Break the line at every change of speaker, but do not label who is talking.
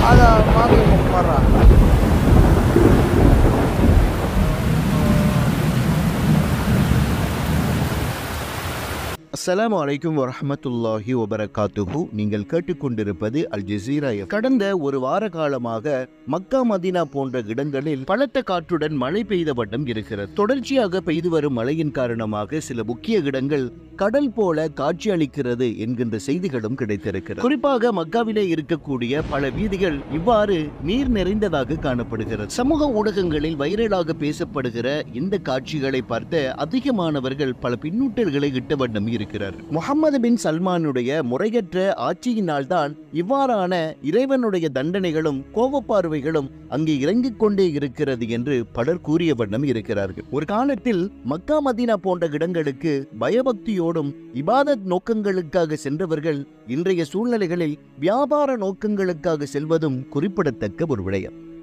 هذا ما في مرة
அஸ்ஸலாமு அலைக்கும் வரஹ்மத்துல்லாஹி வபரகாத்துஹு நீங்கள் கேட்டுக்கொண்டிருப்பது அல் ஜசீரா எஃப். கடந்த ஒரு வார காலமாக மக்கா மதீனா போன்ற இடங்களில் பலத்த காற்றுடன் மழை பெய்த வண்ணம் இருக்கிறது தொடர்ச்சியாக பெய்து வரும் மழையின் காரணமாக சில முக்கிய இடங்கள் கடல் போல காட்சியளிக்கிறது என்கின்ற செய்திகளும் கிடைத்திருக்கிறது குறிப்பாக மக்காவிலே இருக்கக்கூடிய பல வீதிகள் இவ்வாறு நீர் நிறைந்ததாக காணப்படுகிறது சமூக ஊடகங்களில் வைரலாக பேசப்படுகிற இந்த காட்சிகளை பார்த்த அதிகமானவர்கள் பல பின்னூட்டல்களை இட்ட வண்ணம் இருக்கிறார் முகமது பின் சல்மானுடைய முறையற்ற ஆட்சியினால் தான் இவ்வாறான இறைவனுடைய தண்டனைகளும் கோபப்பார்வைகளும் அங்கே இறங்கிக் கொண்டே இருக்கிறது என்று பலர் கூறிய வண்ணம் இருக்கிறார்கள் ஒரு காலத்தில் மக்கா மதீனா போன்ற இடங்களுக்கு பயபக்தியோடும் இபாதத் நோக்கங்களுக்காக சென்றவர்கள் இன்றைய சூழ்நிலைகளில் வியாபார நோக்கங்களுக்காக செல்வதும் குறிப்பிடத்தக்க ஒரு விடயம்